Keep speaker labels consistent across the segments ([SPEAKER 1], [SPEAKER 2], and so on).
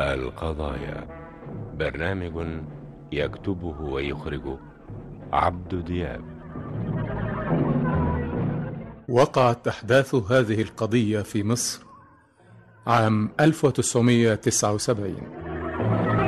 [SPEAKER 1] القضايا برنامج يكتبه ويخرجه عبد دياب
[SPEAKER 2] وقعت أحداث هذه القضية في مصر عام 1979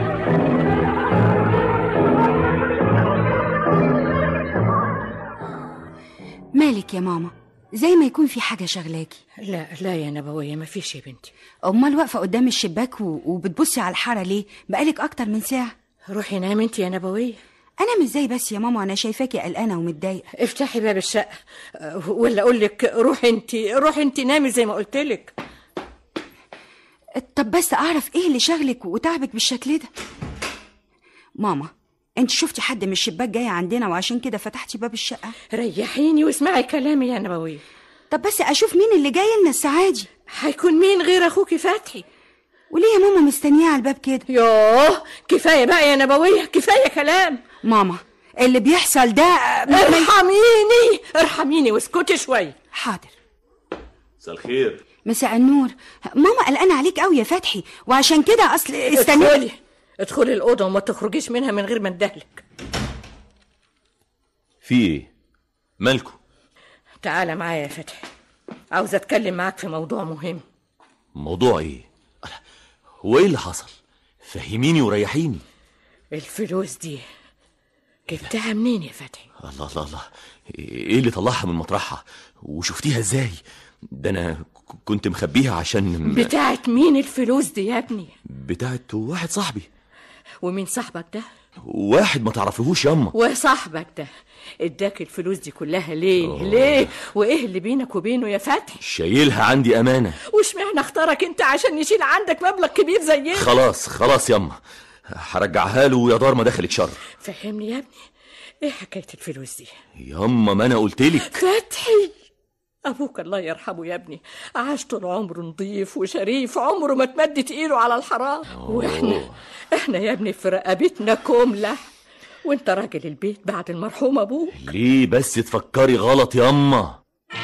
[SPEAKER 3] مالك يا ماما زي ما يكون في حاجة شغلاكي
[SPEAKER 4] لا لا يا نبوية ما فيش يا بنتي
[SPEAKER 3] أمال واقفة قدام الشباك و... وبتبصي على الحارة ليه بقالك أكتر من ساعة
[SPEAKER 4] روحي نامي انت يا نبوية
[SPEAKER 3] أنا مش زي بس يا ماما أنا شايفاكي قلقانة ومتضايقة
[SPEAKER 4] افتحي باب الشقة أه، ولا أقول لك روحي انت روحي انت نامي زي ما قلت لك
[SPEAKER 3] طب بس أعرف إيه اللي شغلك وتعبك بالشكل ده ماما أنت شفتي حد من الشباك جاي عندنا وعشان كده فتحتي باب الشقة
[SPEAKER 4] ريحيني واسمعي كلامي يا نبوية
[SPEAKER 3] طب بس أشوف مين اللي جاي لنا الساعة دي
[SPEAKER 4] هيكون مين غير أخوكي فتحي
[SPEAKER 3] وليه يا ماما مستنياه على الباب كده
[SPEAKER 4] يوه كفاية بقى يا نبوية كفاية كلام
[SPEAKER 3] ماما اللي بيحصل ده
[SPEAKER 4] ارحميني ارحميني واسكتي شوية
[SPEAKER 3] حاضر
[SPEAKER 5] مساء الخير
[SPEAKER 3] مساء النور ماما قلقانة عليك قوي يا فتحي وعشان كده أصل استني
[SPEAKER 4] ادخلي ادخلي الأوضة وما تخرجيش منها من غير ما اندهلك
[SPEAKER 5] في ايه مالكو
[SPEAKER 4] تعالى معايا يا فتحي عاوزة أتكلم معاك في موضوع مهم
[SPEAKER 5] موضوع ايه هو ايه اللي حصل فهميني وريحيني
[SPEAKER 4] الفلوس دي جبتها منين يا فتحي
[SPEAKER 5] الله الله الله ايه اللي طلعها من مطرحها وشفتيها ازاي ده انا ك- كنت مخبيها عشان
[SPEAKER 4] بتاعت مين الفلوس دي يا ابني
[SPEAKER 5] بتاعت واحد صاحبي
[SPEAKER 4] ومين صاحبك ده
[SPEAKER 5] واحد ما تعرفيهوش ياما
[SPEAKER 4] وصاحبك ده اداك الفلوس دي كلها ليه ليه وايه اللي بينك وبينه يا فتحي
[SPEAKER 5] شايلها عندي امانه
[SPEAKER 4] واشمعنى اختارك انت عشان يشيل عندك مبلغ كبير زينا
[SPEAKER 5] خلاص خلاص ياما هرجعها له يا دار ما دخلك شر
[SPEAKER 4] فهمني يا ابني ايه حكايه الفلوس دي
[SPEAKER 5] ياما ما انا قلتلك
[SPEAKER 4] فتحي ابوك الله يرحمه يا ابني عاش طول عمره نظيف وشريف عمره ما تمدت ايده على الحرام واحنا احنا يا ابني في رقبتنا كمله وانت راجل البيت بعد المرحوم ابوك
[SPEAKER 5] ليه بس تفكري غلط ياما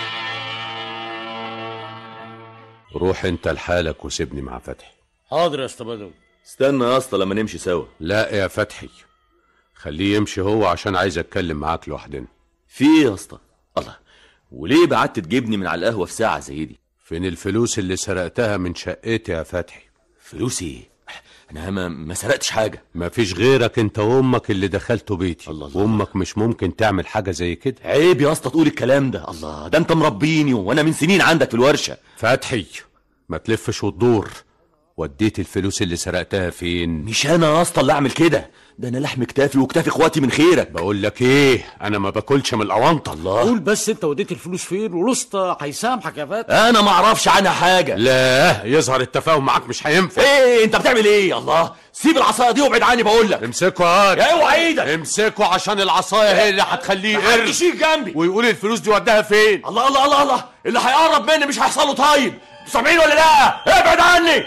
[SPEAKER 1] روح انت لحالك وسيبني مع فتحي
[SPEAKER 6] حاضر يا اسطى بدوي
[SPEAKER 5] استنى يا اسطى لما نمشي سوا
[SPEAKER 1] لا يا فتحي خليه يمشي هو عشان عايز اتكلم معاك لوحدنا
[SPEAKER 5] في ايه يا اسطى الله وليه بعت تجيبني من على القهوه في ساعه زي دي
[SPEAKER 1] فين الفلوس اللي سرقتها من شقتي يا فتحي
[SPEAKER 5] فلوس ايه انا ما, ما سرقتش حاجه
[SPEAKER 1] مفيش غيرك انت وامك اللي دخلتوا بيتي
[SPEAKER 5] الله الله.
[SPEAKER 1] وامك مش ممكن تعمل حاجه زي كده
[SPEAKER 5] عيب يا اسطى تقول الكلام ده الله ده انت مربيني وانا من سنين عندك في الورشه
[SPEAKER 1] فتحي ما تلفش وتدور وديت الفلوس اللي سرقتها فين
[SPEAKER 5] مش انا يا اسطى اللي اعمل كده ده انا لحم كتافي وكتاف اخواتي من خيرك
[SPEAKER 1] بقول لك ايه انا ما باكلش من الاونطه
[SPEAKER 5] الله
[SPEAKER 6] قول بس انت وديت الفلوس فين والاسطى هيسامحك يا فتحي
[SPEAKER 5] انا ما اعرفش عنها حاجه
[SPEAKER 1] لا يظهر التفاهم معاك مش هينفع
[SPEAKER 5] ايه انت بتعمل ايه الله سيب العصايه دي وابعد عني بقول لك
[SPEAKER 1] امسكوا يا
[SPEAKER 5] يا اوعى ايدك
[SPEAKER 1] امسكوا عشان العصايه هي اللي هتخليه
[SPEAKER 5] محدش
[SPEAKER 1] قرش
[SPEAKER 5] يجي جنبي
[SPEAKER 1] ويقول الفلوس دي وداها فين
[SPEAKER 5] الله الله الله الله اللي هيقرب مني مش هيحصل له طيب سامعين ولا لا ابعد عني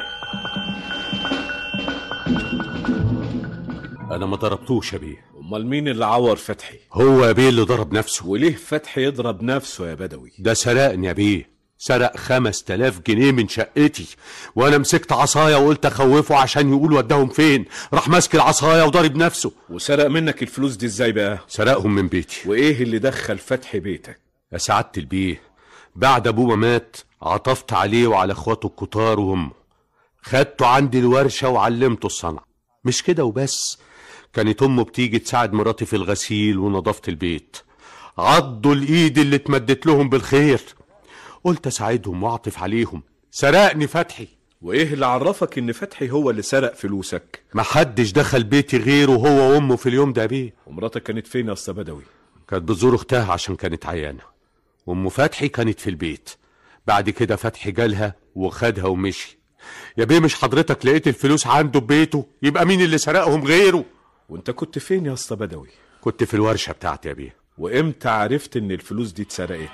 [SPEAKER 1] انا ما ضربتوش يا بيه
[SPEAKER 6] امال مين اللي عور فتحي
[SPEAKER 1] هو يا بيه اللي ضرب نفسه
[SPEAKER 6] وليه فتحي يضرب نفسه يا بدوي
[SPEAKER 1] ده سرقني يا بيه سرق خمس تلاف جنيه من شقتي وانا مسكت عصاية وقلت اخوفه عشان يقول وداهم فين راح ماسك العصاية وضارب نفسه
[SPEAKER 6] وسرق منك الفلوس دي ازاي بقى
[SPEAKER 1] سرقهم من بيتي
[SPEAKER 6] وايه اللي دخل فتحي بيتك
[SPEAKER 1] يا سعادة البيه بعد ابوه ما مات عطفت عليه وعلى اخواته الكتار وامه خدته عندي الورشة وعلمته الصنعة مش كده وبس كانت امه بتيجي تساعد مراتي في الغسيل ونظافة البيت عضوا الايد اللي اتمدت لهم بالخير قلت اساعدهم واعطف عليهم سرقني فتحي
[SPEAKER 6] وايه اللي عرفك ان فتحي هو اللي سرق فلوسك
[SPEAKER 1] محدش دخل بيتي غيره هو وامه في اليوم ده بيه
[SPEAKER 6] ومراتك كانت فين يا اسطى بدوي
[SPEAKER 1] كانت بتزور اختها عشان كانت عيانة وام فتحي كانت في البيت بعد كده فتحي جالها وخدها ومشي يا بيه مش حضرتك لقيت الفلوس عنده ببيته يبقى مين اللي سرقهم غيره
[SPEAKER 6] وانت كنت فين يا اسطى بدوي
[SPEAKER 1] كنت في الورشة بتاعتي يا بيه
[SPEAKER 6] وامتى عرفت ان الفلوس دي اتسرقت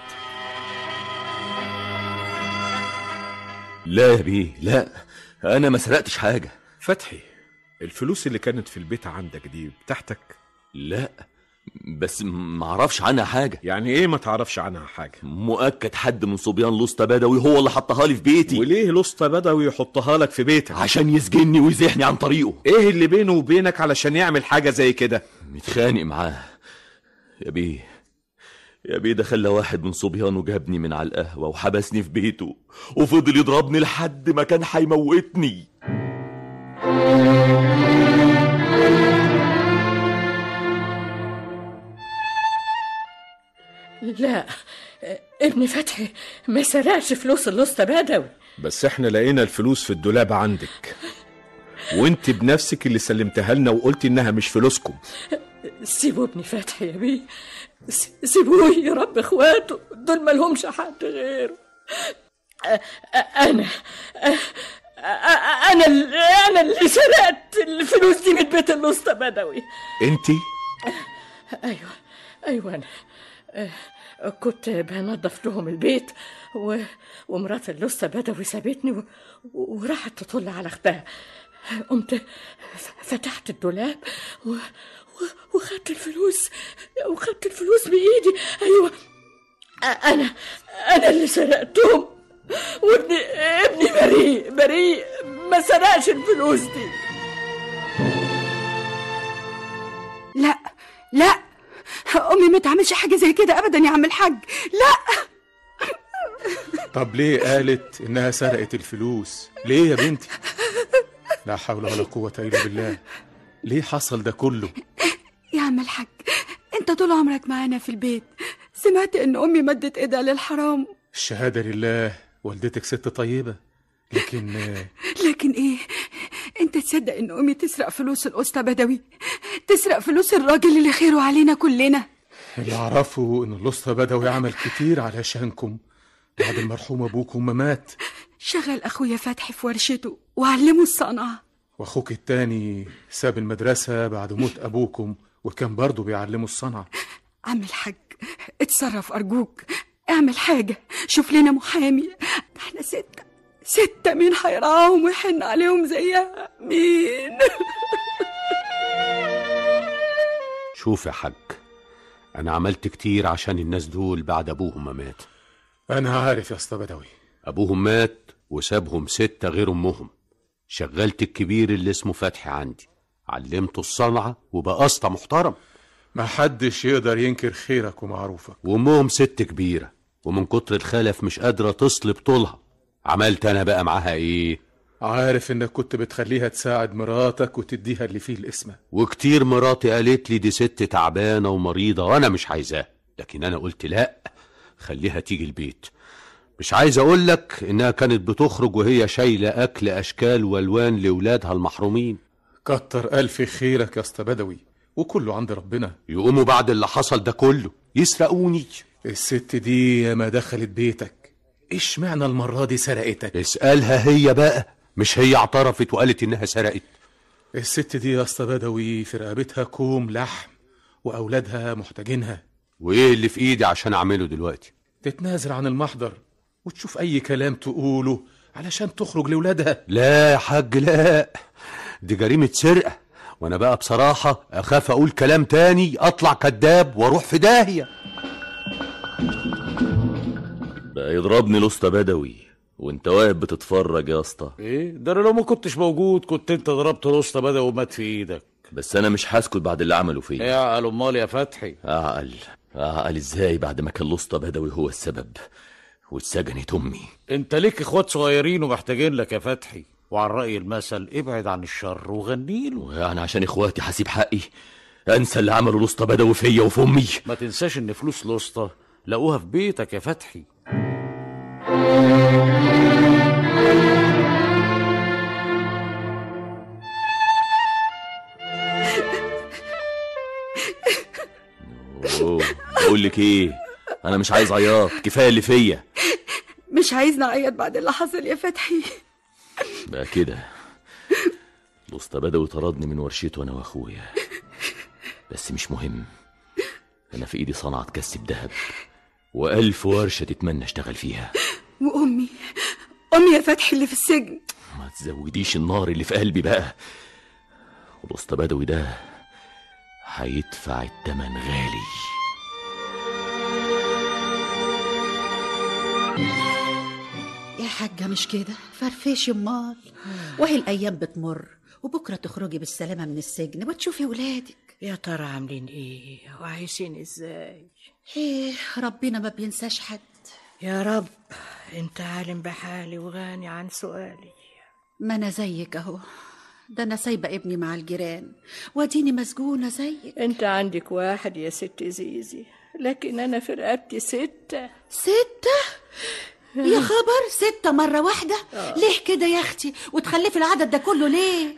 [SPEAKER 5] لا يا بيه لا انا ما سرقتش حاجه
[SPEAKER 6] فتحي الفلوس اللي كانت في البيت عندك دي بتاعتك
[SPEAKER 5] لا بس ما اعرفش عنها حاجه
[SPEAKER 7] يعني ايه ما تعرفش عنها حاجة
[SPEAKER 5] مؤكد حد من صبيان لوستا بدوي هو اللي حطها لي في بيتي
[SPEAKER 7] وليه لسطى بدوي يحطها لك في بيتك
[SPEAKER 5] عشان يسجني ويزيحني عن طريقه
[SPEAKER 7] ايه اللي بينه وبينك علشان يعمل حاجة زي كده
[SPEAKER 5] متخانق معاه يا بيه يا بيه ده خلى واحد من صبيانه جابني من على القهوة وحبسني في بيته وفضل يضربني لحد ما كان هيموتني
[SPEAKER 4] لا ابن فتحي ما سرقش فلوس اللصة بدوي
[SPEAKER 7] بس احنا لقينا الفلوس في الدولاب عندك وانت بنفسك اللي سلمتها لنا وقلت انها مش فلوسكم
[SPEAKER 4] سيبوا ابن فتحي يا بيه س- سيبوه يا رب اخواته دول مالهمش حد غيره أ- أ- انا أ- أ- انا ال- انا اللي سرقت الفلوس دي من بيت اللصة بدوي
[SPEAKER 7] انت
[SPEAKER 4] ايوه ايوه انا آه، كنت بنظف لهم البيت و... ومرات اللصة بدوي سابتني و... وراحت تطل على اختها قمت ف- فتحت الدولاب و... و... وخدت الفلوس وخدت الفلوس بايدي ايوه أ- انا انا اللي سرقتهم وابني ابني بريء بريء ما سرقش الفلوس دي
[SPEAKER 3] لا لا امي ما تعملش حاجه زي كده ابدا يا عم الحاج لا
[SPEAKER 2] طب ليه قالت انها سرقت الفلوس ليه يا بنتي لا حول ولا قوة الا بالله ليه حصل ده كله
[SPEAKER 3] يا عم الحاج انت طول عمرك معانا في البيت سمعت ان امي مدت ايدها للحرام
[SPEAKER 2] الشهادة لله والدتك ست طيبة لكن آه،
[SPEAKER 3] لكن ايه انت تصدق ان امي تسرق فلوس الاسطى بدوي تسرق فلوس الراجل اللي خيره علينا كلنا
[SPEAKER 2] اللي اعرفه ان الاسطى بدوي عمل كتير علشانكم بعد المرحوم ابوكم ما مات
[SPEAKER 3] شغل اخويا فتحي في ورشته وعلمه الصنعه
[SPEAKER 2] واخوك التاني ساب المدرسة بعد موت ابوكم وكان برضه بيعلمه الصنعة
[SPEAKER 3] عم الحاج اتصرف ارجوك اعمل حاجه شوف لنا محامي احنا سته سته مين هيرعاهم ويحن عليهم زيها مين
[SPEAKER 1] شوف يا حاج انا عملت كتير عشان الناس دول بعد ابوهم ما مات
[SPEAKER 2] انا عارف يا اسطى بدوي
[SPEAKER 1] ابوهم مات وسابهم ستة غير امهم شغلت الكبير اللي اسمه فتحي عندي علمته الصنعة وبقى اسطى محترم
[SPEAKER 2] ما حدش يقدر ينكر خيرك ومعروفك
[SPEAKER 1] وامهم ست كبيرة ومن كتر الخلف مش قادرة تصلب طولها عملت انا بقى معاها ايه
[SPEAKER 2] عارف انك كنت بتخليها تساعد مراتك وتديها اللي فيه الاسمة
[SPEAKER 1] وكتير مراتي قالت لي دي ست تعبانة ومريضة وانا مش عايزاها لكن انا قلت لا خليها تيجي البيت مش عايز اقول لك انها كانت بتخرج وهي شايلة اكل اشكال والوان لاولادها المحرومين
[SPEAKER 2] كتر الف خيرك يا اسطى بدوي وكله عند ربنا
[SPEAKER 1] يقوموا بعد اللي حصل ده كله يسرقوني
[SPEAKER 2] الست دي يا ما دخلت بيتك ايش معنى المرة دي سرقتك
[SPEAKER 1] اسألها هي بقى مش هي اعترفت وقالت انها سرقت
[SPEAKER 2] الست دي يا اسطى بدوي في رقبتها كوم لحم واولادها محتاجينها
[SPEAKER 1] وايه اللي في ايدي عشان اعمله دلوقتي
[SPEAKER 2] تتنازل عن المحضر وتشوف اي كلام تقوله علشان تخرج لاولادها
[SPEAKER 1] لا يا حاج لا دي جريمة سرقة وانا بقى بصراحة اخاف اقول كلام تاني اطلع كذاب واروح في داهية
[SPEAKER 5] بقى يضربني الاسطى بدوي وانت واقف بتتفرج يا اسطى
[SPEAKER 6] ايه ده انا لو ما كنتش موجود كنت انت ضربت الاسطى بدا ومات في ايدك
[SPEAKER 5] بس انا مش هسكت بعد اللي عمله فيا
[SPEAKER 6] يا قال امال يا فتحي
[SPEAKER 5] اعقل اعقل ازاي بعد ما كان الاسطى بدوي هو السبب واتسجنت امي
[SPEAKER 6] انت ليك اخوات صغيرين ومحتاجين لك يا فتحي وعن رأي المثل ابعد عن الشر وغنيله
[SPEAKER 5] يعني عشان اخواتي هسيب حقي انسى اللي عمله الاسطى بدوي فيا وفي امي
[SPEAKER 6] ما تنساش ان فلوس الاسطى لقوها في بيتك يا فتحي
[SPEAKER 5] اوه بقول لك ايه انا مش عايز عياط كفايه اللي فيا
[SPEAKER 3] مش عايزنا نعيط بعد اللي حصل يا فتحي
[SPEAKER 5] بقى كده الاسطى بدوي طردني من ورشته انا واخويا بس مش مهم انا في ايدي صنعه تكسب دهب والف ورشه تتمنى اشتغل فيها
[SPEAKER 3] وامي امي يا فتحي اللي في السجن
[SPEAKER 5] ما تزوديش النار اللي في قلبي بقى والاسطى بدوي ده هيدفع التمن غالي
[SPEAKER 8] يا حاجة مش كده فرفيش امال وهي الأيام بتمر وبكرة تخرجي بالسلامة من السجن وتشوفي ولادك
[SPEAKER 4] يا ترى عاملين ايه وعايشين ازاي
[SPEAKER 8] ايه ربنا ما بينساش حد
[SPEAKER 4] يا رب انت عالم بحالي وغاني عن سؤالي
[SPEAKER 8] ما أنا زيك أهو ده أنا سايبة ابني مع الجيران واديني مسجونة زيك
[SPEAKER 4] انت عندك واحد يا ست زيزي لكن انا في رقبتي ستة
[SPEAKER 8] ستة يا خبر ستة مرة واحدة ليه كده يا أختي وتخلفي العدد ده كله ليه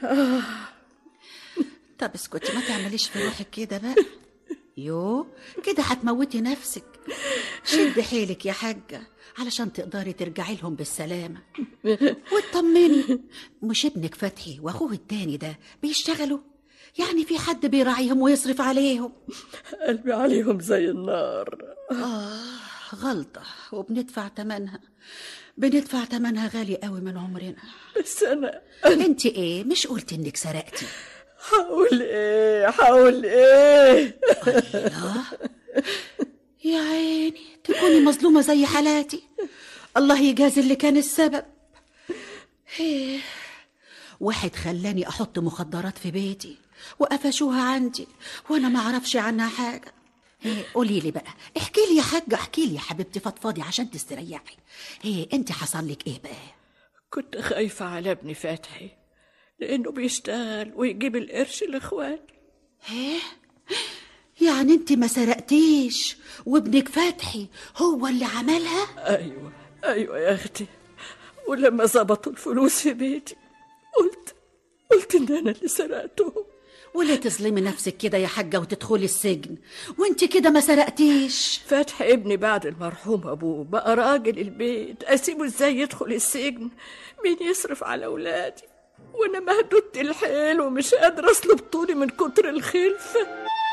[SPEAKER 8] طب اسكتي ما تعمليش في روحك كده بقى يو كده هتموتي نفسك شد حيلك يا حاجة علشان تقدري ترجعي لهم بالسلامة واطمني مش ابنك فتحي واخوه التاني ده بيشتغلوا يعني في حد بيراعيهم ويصرف عليهم
[SPEAKER 4] قلبي عليهم زي النار
[SPEAKER 8] آه غلطة وبندفع تمنها بندفع تمنها غالي قوي من عمرنا
[SPEAKER 4] بس انا
[SPEAKER 8] انت ايه مش قلت انك سرقتي
[SPEAKER 4] هقول ايه هقول ايه
[SPEAKER 8] الله يا عيني تكوني مظلومة زي حالاتي الله يجازي اللي كان السبب إيه. واحد خلاني احط مخدرات في بيتي وقفشوها عندي وانا ما اعرفش عنها حاجه إيه قولي لي بقى احكي لي يا حاجه احكي لي يا حبيبتي فضفاضي عشان تستريحي ايه انت حصل لك ايه بقى
[SPEAKER 4] كنت خايفة على ابني فتحي لأنه بيشتغل ويجيب القرش لإخواته
[SPEAKER 8] ايه يعني انت ما سرقتيش وابنك فتحي هو اللي عملها
[SPEAKER 4] أيوة أيوة يا أختي ولما ظبطوا الفلوس في بيتي قلت قلت إن أنا اللي سرقتهم
[SPEAKER 8] ولا تظلمي نفسك كده يا حاجه وتدخلي السجن وانت كده ما سرقتيش
[SPEAKER 4] فتح ابني بعد المرحوم أبوه بقى راجل البيت أسيبه إزاي يدخل السجن مين يصرف على أولادي وأنا مهدودة الحيل ومش قادرة أسلب طولي من كتر الخلفة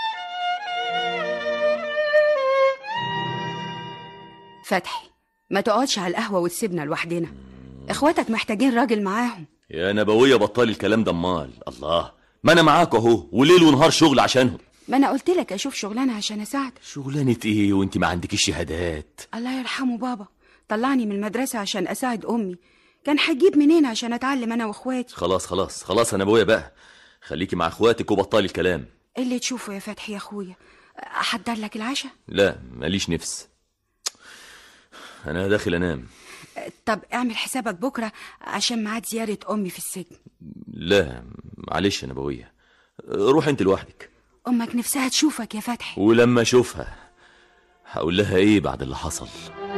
[SPEAKER 3] فتحي ما تقعدش على القهوة وتسيبنا لوحدنا اخواتك محتاجين راجل معاهم
[SPEAKER 5] يا نبوية بطلي الكلام ده امال الله ما انا معاك اهو وليل ونهار شغل عشانهم
[SPEAKER 3] ما انا قلت لك اشوف شغلانه عشان اساعدك
[SPEAKER 5] شغلانة ايه وانت ما عندكيش شهادات
[SPEAKER 3] الله يرحمه بابا طلعني من المدرسه عشان اساعد امي كان هيجيب منين عشان اتعلم انا واخواتي
[SPEAKER 5] خلاص خلاص خلاص يا نبوية بقى خليكي مع اخواتك وبطلي الكلام
[SPEAKER 3] إيه اللي تشوفه يا فتحي يا اخويا احضر لك العشاء
[SPEAKER 5] لا ماليش نفس انا داخل انام
[SPEAKER 3] طب اعمل حسابك بكره عشان ميعاد زياره امي في السجن
[SPEAKER 5] لا معلش يا نبوية روح انت لوحدك
[SPEAKER 3] امك نفسها تشوفك يا فتحي
[SPEAKER 5] ولما اشوفها هقول لها ايه بعد اللي حصل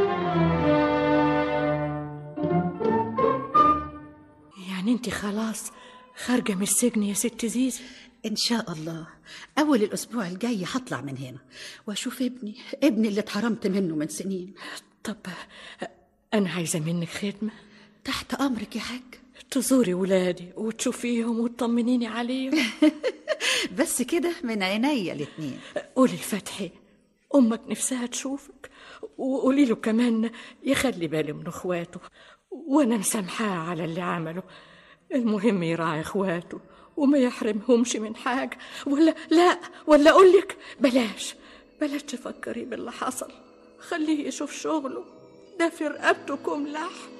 [SPEAKER 4] يعني أنت خلاص خارجة من السجن يا ست زيزي
[SPEAKER 8] ان شاء الله اول الاسبوع الجاي هطلع من هنا واشوف ابني ابني اللي اتحرمت منه من سنين
[SPEAKER 4] طب أنا عايزة منك خدمة
[SPEAKER 8] تحت امرك يا حاج
[SPEAKER 4] تزوري ولادي وتشوفيهم وتطمنيني عليهم
[SPEAKER 8] بس كده من عينيا الاتنين
[SPEAKER 4] قولي لفتحي أمك نفسها تشوفك وقولي له كمان يخلي بالي من إخواته وأنا مسامحاه على اللي عمله المهم يراعي إخواته وما يحرمهمش من حاجة ولا لا ولا أقول لك بلاش بلاش تفكري باللي حصل خليه يشوف شغله ده في رقبتكم لحم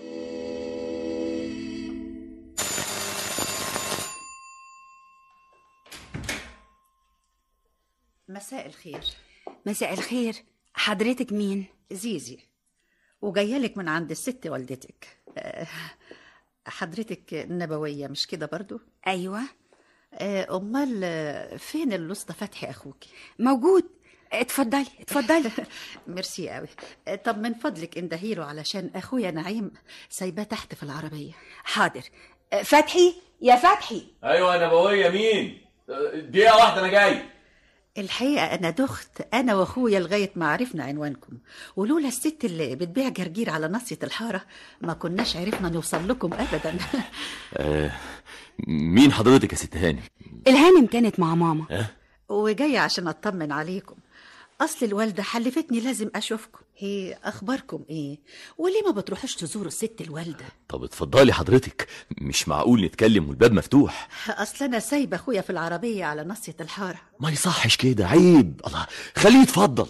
[SPEAKER 8] مساء الخير
[SPEAKER 3] مساء الخير حضرتك مين
[SPEAKER 8] زيزي وجايه لك من عند الست والدتك آه، حضرتك نبويه مش كده برضو
[SPEAKER 3] ايوه
[SPEAKER 8] آه، امال آه، فين الاسطى فتحي اخوك
[SPEAKER 3] موجود اتفضلي اتفضلي
[SPEAKER 8] ميرسي قوي آه، طب من فضلك اندهيله علشان اخويا نعيم سايباه تحت في العربيه
[SPEAKER 3] حاضر فتحي يا فتحي
[SPEAKER 5] ايوه يا نبوية مين دقيقة واحدة انا جاي
[SPEAKER 8] الحقيقة أنا دخت أنا وأخويا لغاية ما عرفنا عنوانكم ولولا الست اللي بتبيع جرجير على ناصية الحارة ما كناش عرفنا نوصل لكم أبدا
[SPEAKER 5] آه مين حضرتك يا ست هانم
[SPEAKER 3] الهانم كانت مع ماما
[SPEAKER 8] وجاية عشان أطمن عليكم اصل الوالده حلفتني لازم اشوفكم هي اخباركم ايه وليه ما بتروحوش تزوروا الست الوالده
[SPEAKER 5] طب اتفضلي حضرتك مش معقول نتكلم والباب مفتوح
[SPEAKER 8] اصل انا سايبه اخويا في العربيه على ناصيه الحاره
[SPEAKER 5] ما يصحش كده عيب الله خليه يتفضل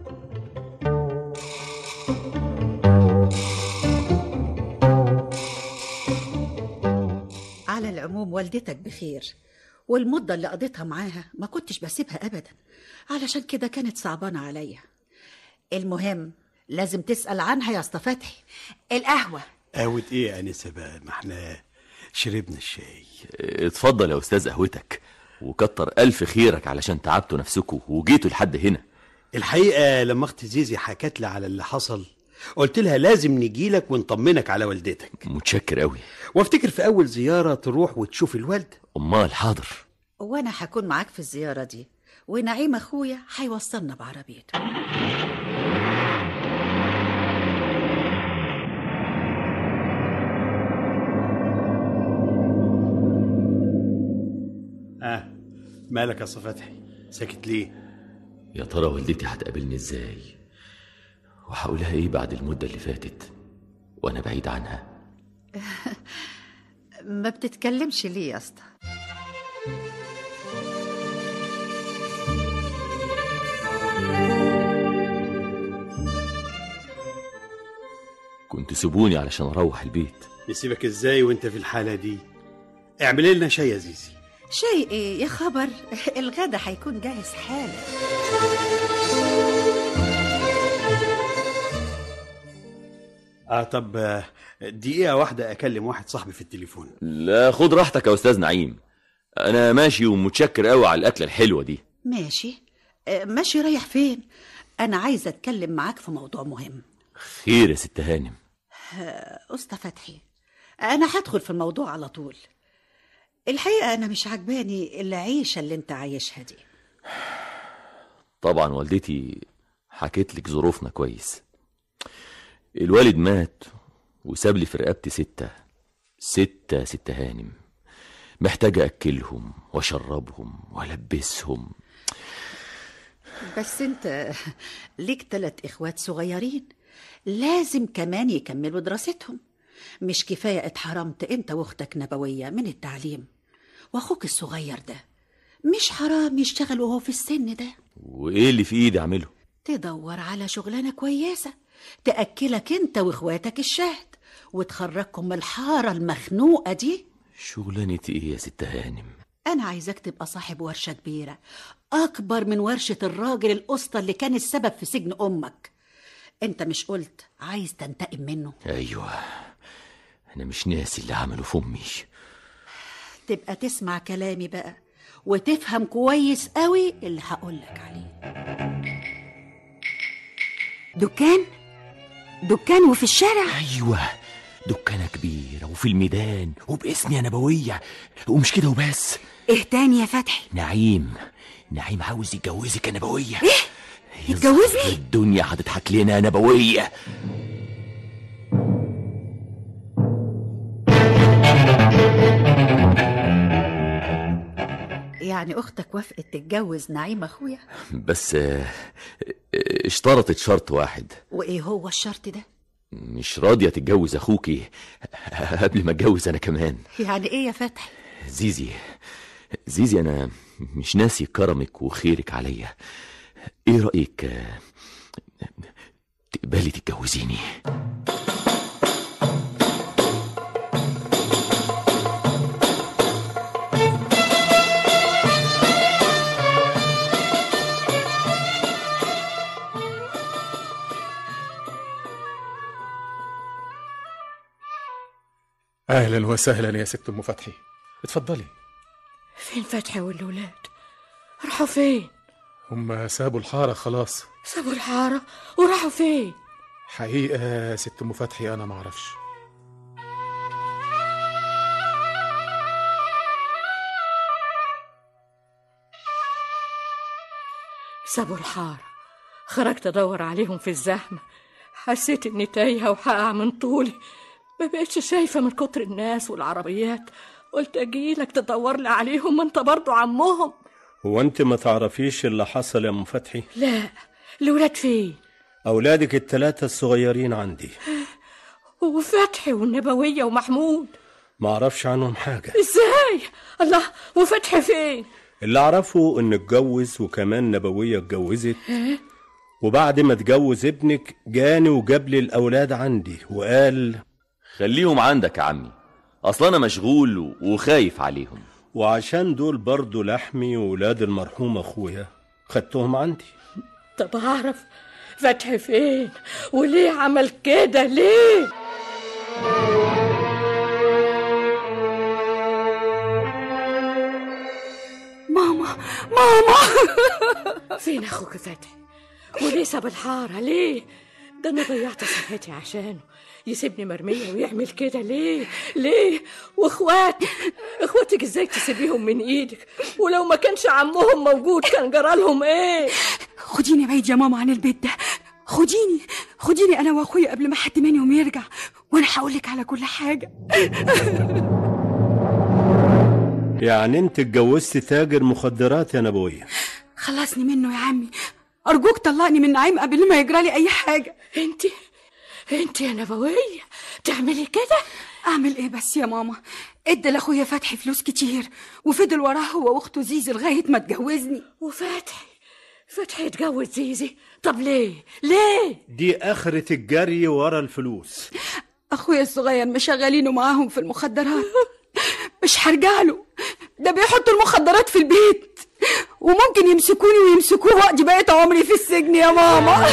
[SPEAKER 8] على العموم والدتك بخير والمدة اللي قضيتها معاها ما كنتش بسيبها أبدا علشان كده كانت صعبانة عليا المهم لازم تسأل عنها يا اسطى فتحي
[SPEAKER 3] القهوة
[SPEAKER 9] قهوة ايه يا انسه بقى ما احنا شربنا الشاي
[SPEAKER 5] اتفضل يا استاذ قهوتك وكتر الف خيرك علشان تعبتوا نفسكوا وجيتوا لحد هنا
[SPEAKER 9] الحقيقة لما اختي زيزي حكت لي على اللي حصل قلت لها لازم نجيلك ونطمنك على والدتك
[SPEAKER 5] متشكر قوي
[SPEAKER 9] وافتكر في اول زيارة تروح وتشوف الوالدة
[SPEAKER 5] امال حاضر
[SPEAKER 8] وأنا هكون معاك في الزيارة دي ونعيم أخويا هيوصلنا بعربيته
[SPEAKER 9] اه مالك يا أستاذ فتحي ساكت ليه
[SPEAKER 5] يا ترى والدتي هتقابلني ازاي وهقولها ايه بعد المدة اللي فاتت وانا بعيد عنها
[SPEAKER 8] ما بتتكلمش ليه يا اسطى
[SPEAKER 5] كنت سيبوني علشان اروح البيت
[SPEAKER 9] نسيبك ازاي وانت في الحالة دي اعملي لنا شاي يا زيزي
[SPEAKER 8] شيء ايه يا خبر الغدا هيكون جاهز حالا
[SPEAKER 9] اه طب آه، دقيقة واحدة اكلم واحد صاحبي في التليفون
[SPEAKER 5] لا خد راحتك يا استاذ نعيم انا ماشي ومتشكر قوي على الاكله الحلوه دي
[SPEAKER 8] ماشي آه، ماشي رايح فين انا عايزه اتكلم معاك في موضوع مهم
[SPEAKER 5] خير يا ست هانم
[SPEAKER 8] أسطى فتحي أنا هدخل في الموضوع على طول الحقيقة أنا مش عجباني العيشة اللي أنت عايشها دي
[SPEAKER 5] طبعا والدتي حكيت لك ظروفنا كويس الوالد مات وساب لي في رقبتي ستة ستة ست هانم محتاج أكلهم وأشربهم وألبسهم
[SPEAKER 8] بس أنت ليك تلات إخوات صغيرين لازم كمان يكملوا دراستهم مش كفاية اتحرمت أنت وأختك نبوية من التعليم وأخوك الصغير ده مش حرام يشتغل وهو في السن ده
[SPEAKER 5] وإيه اللي في إيدي أعمله
[SPEAKER 8] تدور على شغلانة كويسة تأكلك أنت وإخواتك الشهد وتخرجكم من الحارة المخنوقة دي
[SPEAKER 5] شغلانة إيه يا ست هانم
[SPEAKER 8] أنا عايزاك تبقى صاحب ورشة كبيرة أكبر من ورشة الراجل القسطى اللي كان السبب في سجن أمك أنت مش قلت عايز تنتقم منه
[SPEAKER 5] أيوة أنا مش ناسي اللي عمله في أمي
[SPEAKER 8] تبقى تسمع كلامي بقى وتفهم كويس قوي اللي هقولك عليه
[SPEAKER 3] دكان دكان وفي الشارع
[SPEAKER 5] أيوة دكانة كبيرة وفي الميدان وباسم يا نبوية ومش كده وبس
[SPEAKER 3] ايه تاني يا فتحي
[SPEAKER 5] نعيم نعيم عاوز يتجوزك يا نبوية
[SPEAKER 3] إيه؟ يتجوزني؟
[SPEAKER 5] يظهر الدنيا هتضحك لنا يا نبوية
[SPEAKER 8] يعني أختك وافقت تتجوز نعيم أخويا
[SPEAKER 5] بس آه، آه، اشترطت شرط واحد
[SPEAKER 8] وإيه هو الشرط ده
[SPEAKER 5] مش راضية تتجوز أخوكي قبل ما اتجوز أنا كمان
[SPEAKER 8] يعني إيه يا فتحي
[SPEAKER 5] زيزي زيزي أنا مش ناسي كرمك وخيرك عليا إيه رأيك آه، تقبلي تتجوزيني
[SPEAKER 2] اهلا وسهلا يا ست ام فتحي اتفضلي
[SPEAKER 4] فين فتحي والولاد راحوا فين
[SPEAKER 2] هم سابوا الحاره خلاص
[SPEAKER 4] سابوا الحارة وراحوا فين
[SPEAKER 2] حقيقه يا ست ام فتحي انا معرفش
[SPEAKER 4] سابوا الحارة خرجت أدور عليهم في الزحمة حسيت إني تايهة وحقع من طولي ما بقتش شايفة من كتر الناس والعربيات قلت أجيلك تدور لي عليهم ما أنت برضو عمهم
[SPEAKER 10] هو انت ما تعرفيش اللي حصل يا ام فتحي
[SPEAKER 4] لا الولاد فين
[SPEAKER 10] أولادك الثلاثة الصغيرين عندي
[SPEAKER 4] وفتحي والنبوية ومحمود
[SPEAKER 10] ما أعرفش عنهم حاجة
[SPEAKER 4] ازاي الله وفتحي فين
[SPEAKER 10] اللي أعرفه إن اتجوز وكمان نبوية اتجوزت وبعد ما اتجوز ابنك جاني وجاب لي الأولاد عندي وقال
[SPEAKER 5] خليهم عندك يا عمي اصل انا مشغول و- وخايف عليهم
[SPEAKER 10] وعشان دول برضو لحمي وولاد المرحوم أخويا خدتهم عندي
[SPEAKER 4] طب اعرف فتحي فين وليه عمل كده ليه
[SPEAKER 3] ماما ماما
[SPEAKER 4] فين اخوك فتحي وليه ساب الحارة ليه ده انا ضيعت صحتي عشانه يسيبني مرمية ويعمل كده ليه ليه واخواتك اخواتك ازاي تسيبيهم من ايدك ولو ما كانش عمهم موجود كان جرالهم ايه
[SPEAKER 3] خديني بعيد يا ماما عن البيت ده خديني خديني انا واخويا قبل ما حد منهم يرجع وانا هقولك على كل حاجه
[SPEAKER 10] يعني انت اتجوزت تاجر مخدرات يا نبوية
[SPEAKER 3] خلصني منه يا عمي ارجوك طلقني من نعيم قبل ما يجرالي اي حاجه
[SPEAKER 4] انت انت يا نبوية تعملي كده
[SPEAKER 3] اعمل ايه بس يا ماما ادى لاخويا فتحي فلوس كتير وفضل وراه هو واخته زيزي لغايه ما اتجوزني
[SPEAKER 4] وفتحي فتحي اتجوز زيزي طب ليه ليه
[SPEAKER 10] دي آخرة الجري ورا الفلوس
[SPEAKER 3] اخويا الصغير مشغلينه معاهم في المخدرات مش هرجع له ده بيحط المخدرات في البيت وممكن يمسكوني ويمسكوه واقضي بقيت عمري في السجن يا ماما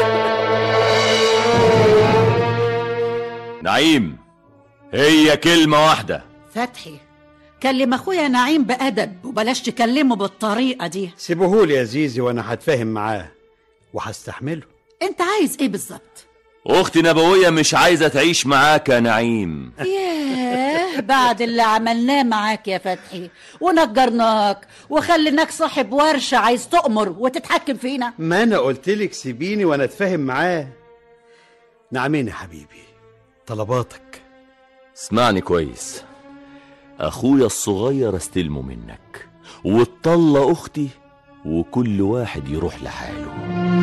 [SPEAKER 5] نعيم هي كلمة واحدة
[SPEAKER 8] فتحي كلم اخويا نعيم بأدب وبلاش تكلمه بالطريقة دي
[SPEAKER 9] سيبوهولي يا زيزي وانا هتفاهم معاه وهستحمله
[SPEAKER 8] انت عايز ايه بالظبط
[SPEAKER 5] اختي نبوية مش عايزة تعيش معاك يا نعيم
[SPEAKER 8] ياه بعد اللي عملناه معاك يا فتحي ونجرناك وخليناك صاحب ورشة عايز تؤمر وتتحكم فينا
[SPEAKER 9] ما انا قلت لك سيبيني وانا اتفاهم معاه نعمين يا حبيبي طلباتك
[SPEAKER 5] اسمعني كويس اخويا الصغير استلمه منك وتطلق اختي وكل واحد يروح لحاله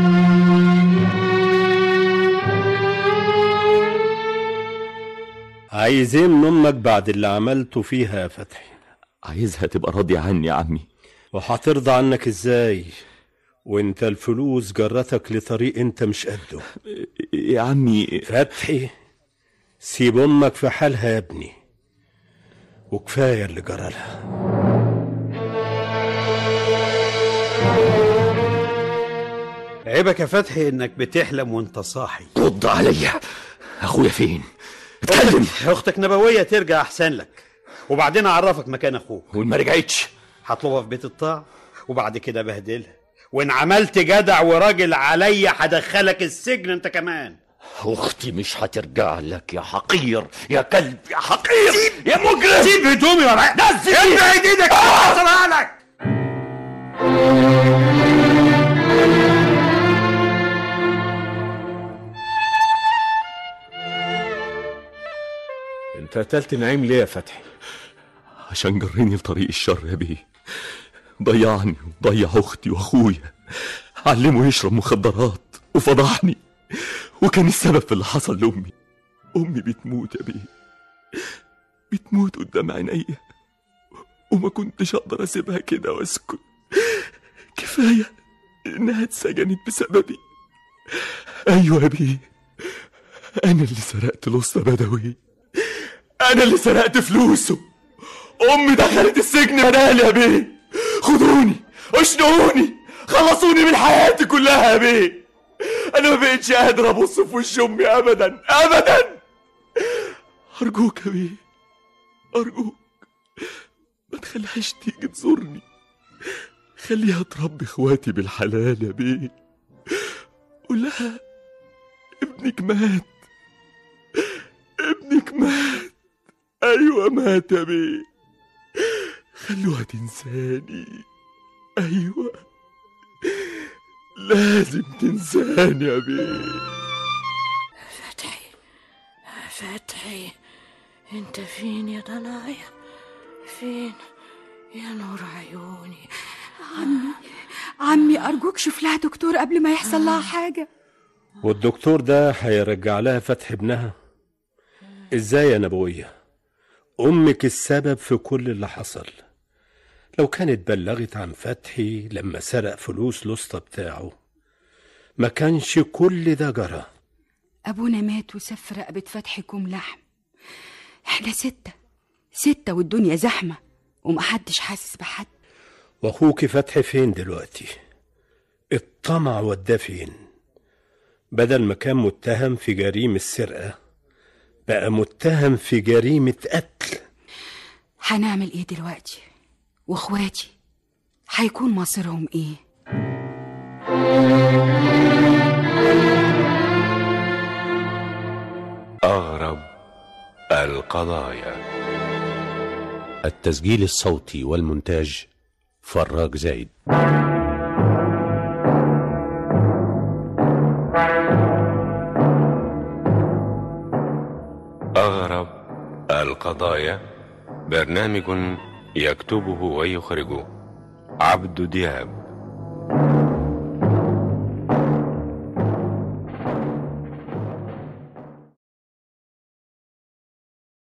[SPEAKER 10] عايز ايه من امك بعد اللي عملته فيها يا فتحي
[SPEAKER 5] عايزها تبقى راضية عني يا عمي
[SPEAKER 10] وهترضى عنك ازاي وانت الفلوس جرتك لطريق انت مش قده
[SPEAKER 5] يا عمي
[SPEAKER 10] فتحي سيب امك في حالها يا ابني وكفايه اللي جرالها
[SPEAKER 9] عيبك يا فتحي انك بتحلم وانت صاحي
[SPEAKER 5] رد عليا اخويا فين اتكلم
[SPEAKER 9] اختك نبويه ترجع احسن لك وبعدين اعرفك مكان اخوك
[SPEAKER 5] وما رجعتش
[SPEAKER 9] هطلبها في بيت الطاعه وبعد كده بهدلها وان عملت جدع وراجل عليا هدخلك السجن انت كمان
[SPEAKER 5] اختي مش هترجع لك يا حقير يا كلب يا حقير يا مجرم
[SPEAKER 9] سيب هدومي ورا
[SPEAKER 5] نزل
[SPEAKER 9] ابعد ايدك هحصلها لك
[SPEAKER 7] انت قتلت نعيم ليه يا فتحي
[SPEAKER 5] عشان جرني لطريق الشر يا بيه ضيعني وضيع اختي واخويا علمه يشرب مخدرات وفضحني وكان السبب في اللي حصل لامي امي بتموت يا بيه بتموت قدام عينيا وما كنتش اقدر اسيبها كده واسكت كفايه انها اتسجنت بسببي ايوه يا بيه انا اللي سرقت الاسطى بدوي انا اللي سرقت فلوسه امي دخلت السجن بدالي يا بيه خدوني اشنقوني خلصوني من حياتي كلها يا بيه انا ما بقتش قادر ابص في وش امي ابدا ابدا ارجوك يا بيه ارجوك ما تخليهاش تيجي تزورني خليها تربي اخواتي بالحلال يا بيه قول لها ابنك مات ابنك مات ايوه مات يا بيه خلوها تنساني ايوه لازم تنساني يا بيه
[SPEAKER 4] فتحي فتحي انت فين يا ضنايا فين يا نور عيوني
[SPEAKER 3] عمي عمي ارجوك شوف لها دكتور قبل ما يحصل لها حاجه
[SPEAKER 10] والدكتور ده هيرجع لها فتح ابنها ازاي يا نبوية امك السبب في كل اللي حصل لو كانت بلغت عن فتحي لما سرق فلوس الاسطى بتاعه ما كانش كل ده جرى
[SPEAKER 3] ابونا مات وساب في رقبه فتحي كوم لحم احنا سته سته والدنيا زحمه ومحدش حاسس بحد
[SPEAKER 10] واخوك فتحي فين دلوقتي الطمع وداه فين بدل ما كان متهم في جريمة السرقة بقى متهم في جريمة قتل
[SPEAKER 3] هنعمل ايه دلوقتي واخواتي هيكون مصيرهم ايه
[SPEAKER 11] أغرب القضايا
[SPEAKER 1] التسجيل الصوتي والمونتاج فراج زايد
[SPEAKER 11] أغرب القضايا برنامج يكتبه ويخرجه عبد دياب